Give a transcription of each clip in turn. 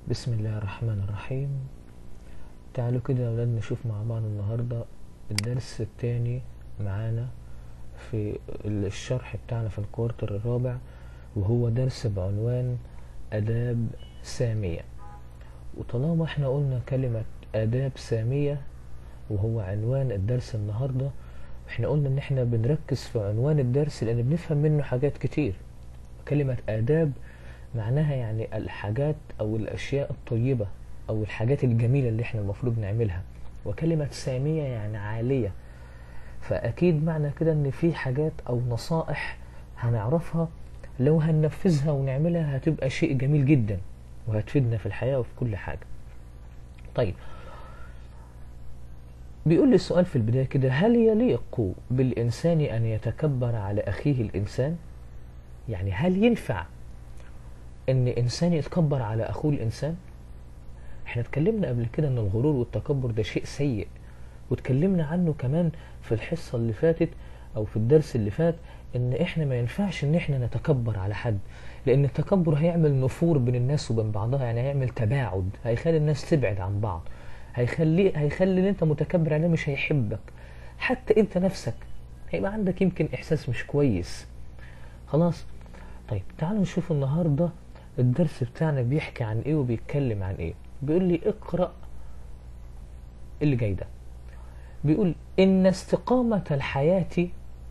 بسم الله الرحمن الرحيم تعالوا كده يا ولاد نشوف مع بعض النهاردة الدرس التاني معانا في الشرح بتاعنا في الكوارتر الرابع وهو درس بعنوان آداب سامية وطالما احنا قلنا كلمة آداب سامية وهو عنوان الدرس النهاردة احنا قلنا ان احنا بنركز في عنوان الدرس لان بنفهم منه حاجات كتير كلمة آداب معناها يعني الحاجات او الاشياء الطيبة او الحاجات الجميلة اللي احنا المفروض نعملها وكلمة سامية يعني عالية فاكيد معنى كده ان في حاجات او نصائح هنعرفها لو هننفذها ونعملها هتبقى شيء جميل جدا وهتفيدنا في الحياة وفي كل حاجة طيب بيقول لي السؤال في البداية كده هل يليق بالإنسان أن يتكبر على أخيه الإنسان يعني هل ينفع أن إنسان يتكبر على أخوه الإنسان احنا اتكلمنا قبل كده أن الغرور والتكبر ده شيء سيء واتكلمنا عنه كمان في الحصة اللي فاتت أو في الدرس اللي فات ان احنا ما ينفعش ان احنا نتكبر على حد لان التكبر هيعمل نفور بين الناس وبين بعضها يعني هيعمل تباعد هيخلي الناس تبعد عن بعض هيخلي هيخلي اللي انت متكبر عليه مش هيحبك حتى انت نفسك هيبقى عندك يمكن احساس مش كويس خلاص طيب تعالوا نشوف النهارده الدرس بتاعنا بيحكي عن ايه وبيتكلم عن ايه بيقول لي اقرا اللي جاي ده بيقول ان استقامه الحياه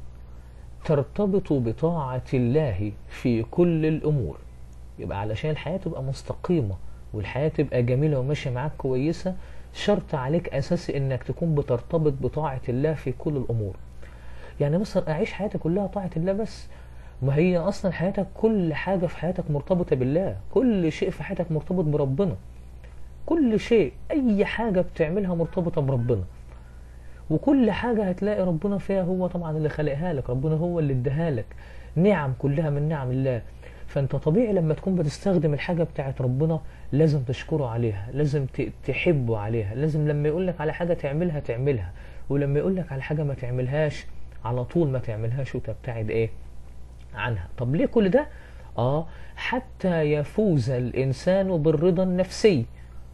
ترتبط بطاعة الله في كل الأمور يبقى علشان الحياة تبقى مستقيمة والحياة تبقى جميلة وماشية معاك كويسة شرط عليك أساسي إنك تكون بترتبط بطاعة الله في كل الأمور يعني مثلا أعيش حياتي كلها طاعة الله بس ما هي أصلا حياتك كل حاجة في حياتك مرتبطة بالله كل شيء في حياتك مرتبط بربنا كل شيء أي حاجة بتعملها مرتبطة بربنا وكل حاجة هتلاقي ربنا فيها هو طبعا اللي خلقها لك ربنا هو اللي اداها لك نعم كلها من نعم الله فانت طبيعي لما تكون بتستخدم الحاجة بتاعت ربنا لازم تشكره عليها لازم تحبه عليها لازم لما يقول لك على حاجة تعملها تعملها ولما يقول لك على حاجة ما تعملهاش على طول ما تعملهاش وتبتعد ايه عنها طب ليه كل ده اه حتى يفوز الانسان بالرضا النفسي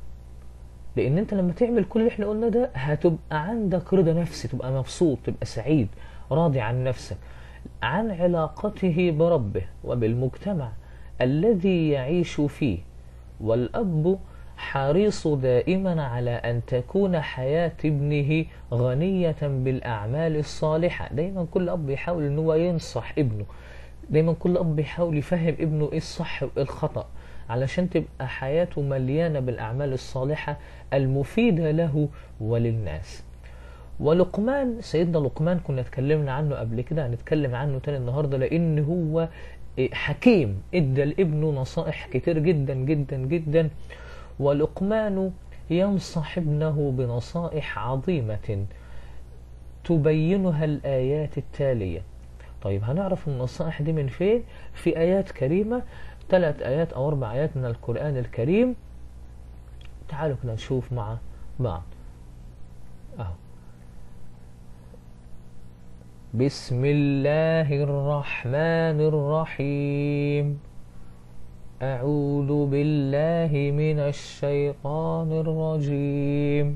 لان انت لما تعمل كل اللي احنا قلنا ده هتبقى عندك رضا نفسي تبقى مبسوط تبقى سعيد راضي عن نفسك عن علاقته بربه وبالمجتمع الذي يعيش فيه والاب حريص دائما على ان تكون حياه ابنه غنيه بالاعمال الصالحه دايما كل اب يحاول ان هو ينصح ابنه دايما كل اب يحاول يفهم ابنه ايه الصح وايه الخطأ علشان تبقى حياته مليانة بالأعمال الصالحة المفيدة له وللناس ولقمان سيدنا لقمان كنا اتكلمنا عنه قبل كده هنتكلم عنه تاني النهاردة لأن هو حكيم ادى لابنه نصائح كتير جدا جدا جدا ولقمان ينصح ابنه بنصائح عظيمة تبينها الآيات التالية طيب هنعرف النصائح دي من فين في آيات كريمة ثلاث آيات أو أربع آيات من القرآن الكريم تعالوا كنا نشوف مع بعض أهو بسم الله الرحمن الرحيم أعوذ بالله من الشيطان الرجيم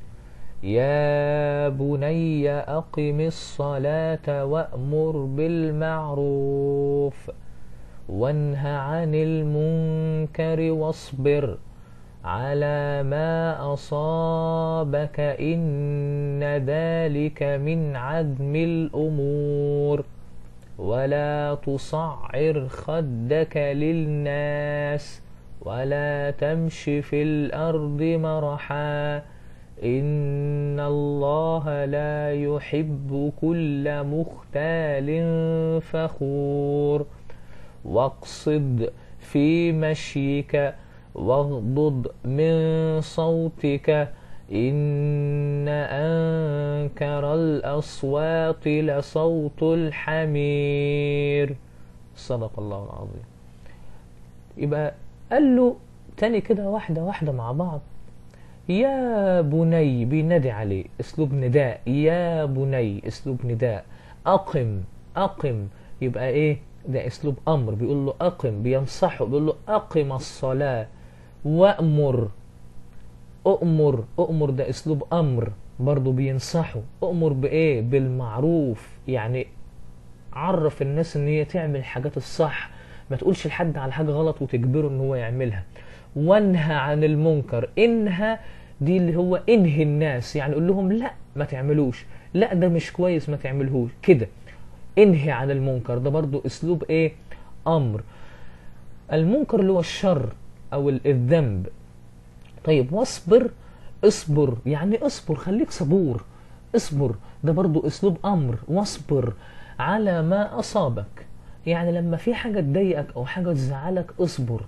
يا بني أقم الصلاة وأمر بالمعروف وانه عن المنكر واصبر على ما أصابك إن ذلك من عزم الأمور ولا تصعر خدك للناس ولا تمش في الأرض مرحا إن الله لا يحب كل مختال فخور واقصد في مشيك واغضض من صوتك إن أنكر الأصوات لصوت الحمير صدق الله العظيم يبقى قال له تاني كده واحدة واحدة مع بعض يا بني بينادي عليه اسلوب نداء يا بني اسلوب نداء اقم اقم يبقى ايه ده اسلوب امر بيقول له اقم بينصحه بيقول له اقم الصلاه وأمر أؤمر أؤمر ده أسلوب أمر برضو بينصحوا أؤمر بإيه بالمعروف يعني عرف الناس ان هي تعمل الحاجات الصح ما تقولش لحد على حاجة غلط وتجبره ان هو يعملها وانهى عن المنكر انهى دي اللي هو انهي الناس يعني قول لهم لا ما تعملوش لا ده مش كويس ما تعملهوش كده انهي عن المنكر ده برضو اسلوب ايه امر المنكر اللي هو الشر او الذنب طيب واصبر اصبر يعني اصبر خليك صبور اصبر ده برضو اسلوب امر واصبر على ما اصابك يعني لما في حاجة تضايقك او حاجة تزعلك اصبر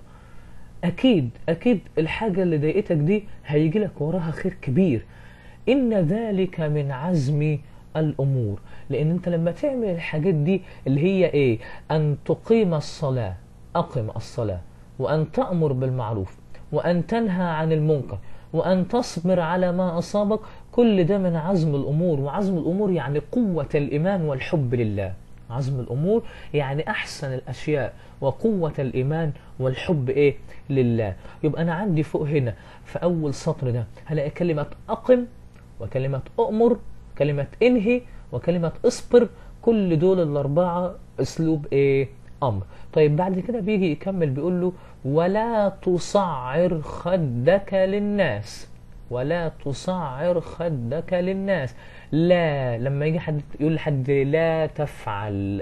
اكيد اكيد الحاجة اللي ضايقتك دي هيجي لك وراها خير كبير ان ذلك من عزم الامور لان انت لما تعمل الحاجات دي اللي هي ايه ان تقيم الصلاة اقم الصلاة وان تأمر بالمعروف وان تنهى عن المنكر وأن تصبر على ما أصابك كل ده من عزم الأمور وعزم الأمور يعني قوة الإيمان والحب لله عزم الأمور يعني أحسن الأشياء وقوة الإيمان والحب إيه لله يبقى أنا عندي فوق هنا في أول سطر ده هلاقي كلمة أقم وكلمة أؤمر كلمة انهي وكلمة اصبر كل دول الأربعة أسلوب إيه أمر طيب بعد كده بيجي يكمل بيقول له ولا تصعر خدك للناس ولا تصعر خدك للناس لا لما يجي حد يقول لحد لا تفعل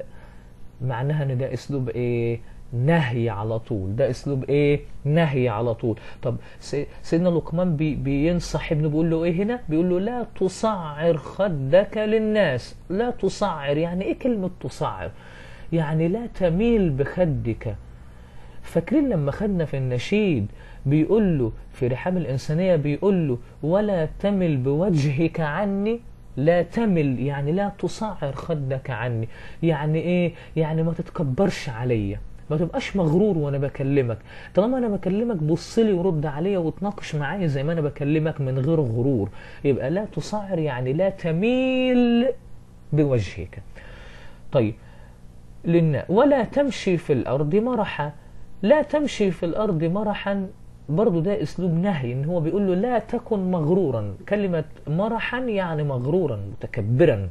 معناها ان ده اسلوب ايه نهي على طول ده اسلوب ايه نهي على طول طب سيدنا لقمان بي بينصح ابنه بيقول له ايه هنا بيقول له لا تصعر خدك للناس لا تصعر يعني ايه كلمة تصعر يعني لا تميل بخدك فاكرين لما خدنا في النشيد بيقول له في رحاب الإنسانية بيقول له ولا تمل بوجهك عني لا تمل يعني لا تصعر خدك عني يعني ايه يعني ما تتكبرش عليا ما تبقاش مغرور وانا بكلمك طالما انا بكلمك بص لي ورد عليا وتناقش معايا زي ما انا بكلمك من غير غرور يبقى لا تصعر يعني لا تميل بوجهك طيب للنا ولا تمشي في الارض مرحا لا تمشي في الارض مرحا برضو ده اسلوب نهي ان هو بيقول له لا تكن مغرورا كلمة مرحا يعني مغرورا متكبرا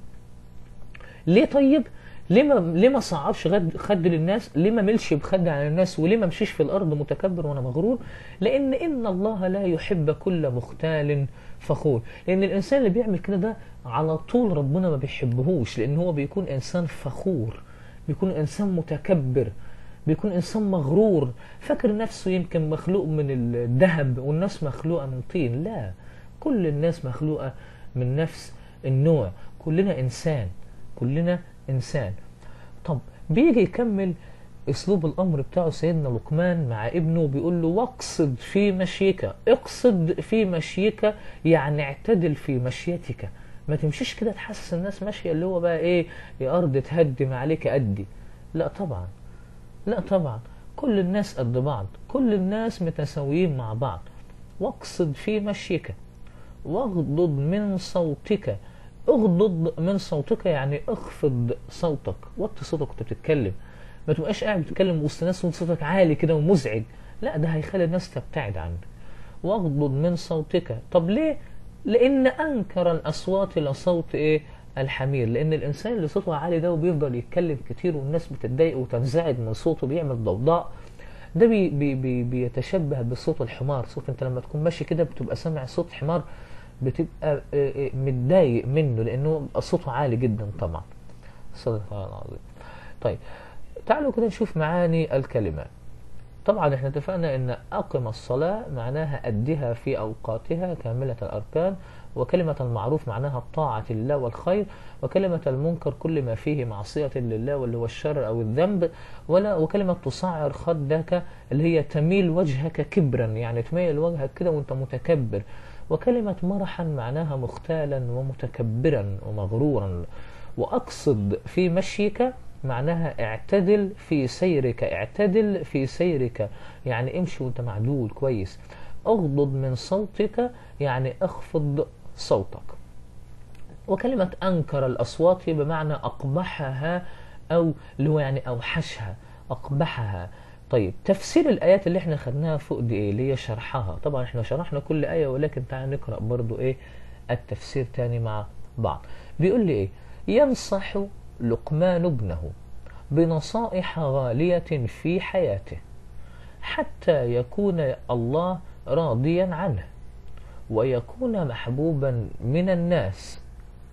ليه طيب ليه ما ليه ما صعبش غد خد للناس ليه ما ملش بخد على الناس وليه ما مشيش في الارض متكبر وانا مغرور لان ان الله لا يحب كل مختال فخور لان الانسان اللي بيعمل كده ده على طول ربنا ما بيحبهوش لان هو بيكون انسان فخور بيكون انسان متكبر بيكون انسان مغرور فاكر نفسه يمكن مخلوق من الذهب والناس مخلوقه من طين لا كل الناس مخلوقه من نفس النوع كلنا انسان كلنا انسان طب بيجي يكمل اسلوب الامر بتاعه سيدنا لقمان مع ابنه بيقول له واقصد في مشيك اقصد في مشيك يعني اعتدل في مشيتك ما تمشيش كده تحسس الناس ماشيه اللي هو بقى ايه يا ارض تهدم عليك ادي لا طبعا لا طبعا كل الناس قد بعض كل الناس متساويين مع بعض واقصد في مشيك واغضض من صوتك اغضض من صوتك يعني اخفض صوتك وطي صوتك وانت بتتكلم ما تبقاش قاعد بتتكلم وسط ناس صوتك عالي كده ومزعج لا ده هيخلي الناس تبتعد عنك واغضض من صوتك طب ليه لان انكر الاصوات لصوت ايه الحمير لان الانسان اللي صوته عالي ده وبيفضل يتكلم كتير والناس بتتضايق وتنزعج من صوته بيعمل ضوضاء ده بي بي بي بيتشبه بصوت الحمار صوت انت لما تكون ماشي كده بتبقى سامع صوت حمار بتبقى متضايق منه لانه صوته عالي جدا طبعا صدق الله العظيم طيب تعالوا كده نشوف معاني الكلمات طبعا احنا اتفقنا ان اقم الصلاة معناها ادها في اوقاتها كاملة الاركان وكلمة المعروف معناها الطاعة لله والخير وكلمة المنكر كل ما فيه معصية لله واللي هو الشر أو الذنب ولا وكلمة تصعر خدك اللي هي تميل وجهك كبرا يعني تميل وجهك كده وانت متكبر وكلمة مرحا معناها مختالا ومتكبرا ومغرورا وأقصد في مشيك معناها اعتدل في سيرك اعتدل في سيرك يعني امشي وانت معدول كويس اغضض من صوتك يعني اخفض صوتك وكلمة أنكر الأصوات بمعنى أقبحها أو اللي هو يعني أوحشها أقبحها طيب تفسير الآيات اللي احنا خدناها فوق دي ايه اللي هي شرحها طبعا احنا شرحنا كل آية ولكن تعال نقرأ برضو ايه التفسير تاني مع بعض بيقول لي ايه ينصح لقمان ابنه بنصائح غالية في حياته حتى يكون الله راضيا عنه ويكون محبوبا من الناس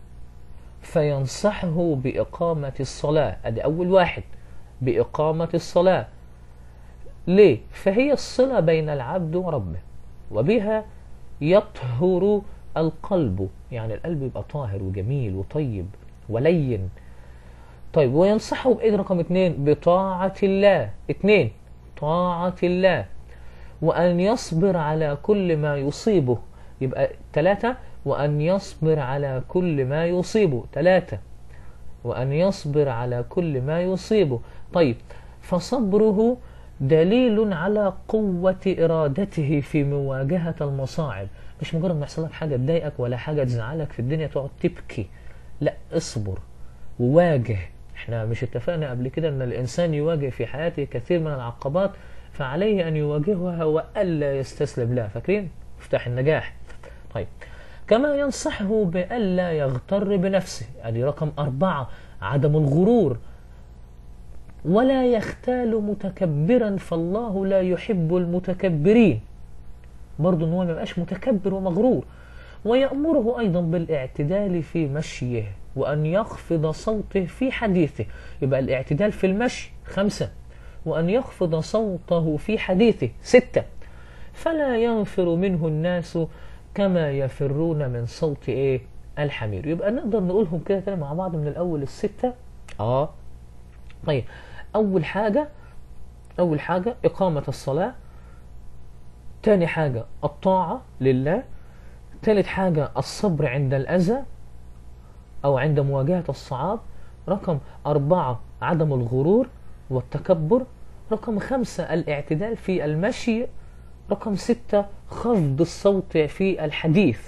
فينصحه بإقامة الصلاة ادي أول واحد بإقامة الصلاة ليه؟ فهي الصلة بين العبد وربه وبها يطهر القلب يعني القلب يبقى طاهر وجميل وطيب ولين طيب وينصحه بإيه رقم اتنين بطاعة الله اتنين طاعة الله وأن يصبر على كل ما يصيبه يبقى ثلاثة وأن يصبر على كل ما يصيبه ثلاثة وأن يصبر على كل ما يصيبه طيب فصبره دليل على قوة إرادته في مواجهة المصاعب مش مجرد ما يحصل لك حاجة تضايقك ولا حاجة تزعلك في الدنيا تقعد تبكي لا اصبر وواجه احنا مش اتفقنا قبل كده ان الانسان يواجه في حياته كثير من العقبات فعليه ان يواجهها والا يستسلم لها فاكرين مفتاح النجاح طيب كما ينصحه بألا يغتر بنفسه ادي رقم أربعة عدم الغرور ولا يختال متكبرا فالله لا يحب المتكبرين برضه ان هو ما يبقاش متكبر ومغرور ويأمره أيضا بالاعتدال في مشيه وأن يخفض صوته في حديثه يبقى الاعتدال في المشي خمسة وأن يخفض صوته في حديثه ستة فلا ينفر منه الناس كما يفرون من صوت ايه الحمير يبقى نقدر نقولهم كده تاني مع بعض من الأول الستة اه طيب أول حاجة أول حاجة إقامة الصلاة تاني حاجة الطاعة لله تالت حاجة الصبر عند الأذى أو عند مواجهة الصعاب رقم أربعة عدم الغرور والتكبر رقم خمسة الاعتدال في المشي رقم ستة خفض الصوت في الحديث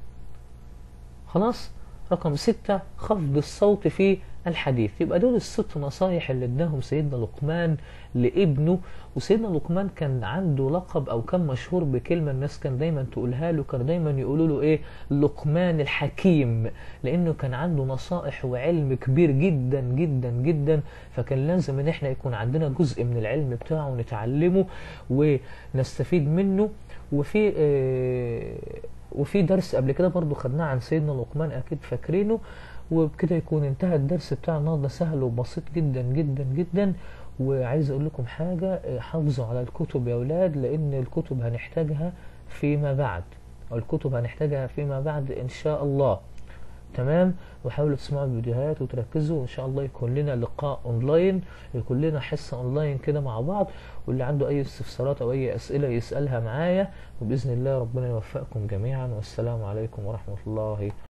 خلاص رقم ستة خفض الصوت في الحديث يبقى دول الست نصايح اللي اداهم سيدنا لقمان لابنه وسيدنا لقمان كان عنده لقب او كان مشهور بكلمه الناس كان دايما تقولها له كان دايما يقولوا له ايه لقمان الحكيم لانه كان عنده نصائح وعلم كبير جدا جدا جدا فكان لازم ان احنا يكون عندنا جزء من العلم بتاعه ونتعلمه ونستفيد منه وفي آه وفي درس قبل كده برضو خدناه عن سيدنا لقمان اكيد فاكرينه وبكده يكون انتهى الدرس بتاع النهارده سهل وبسيط جدا جدا جدا وعايز اقول لكم حاجة حافظوا على الكتب يا اولاد لان الكتب هنحتاجها فيما بعد الكتب هنحتاجها فيما بعد ان شاء الله تمام وحاولوا تسمعوا الفيديوهات وتركزوا وان شاء الله يكون لنا لقاء اونلاين يكون لنا حصة اونلاين كده مع بعض واللي عنده اي استفسارات او اي اسئلة يسألها معايا وباذن الله ربنا يوفقكم جميعا والسلام عليكم ورحمة الله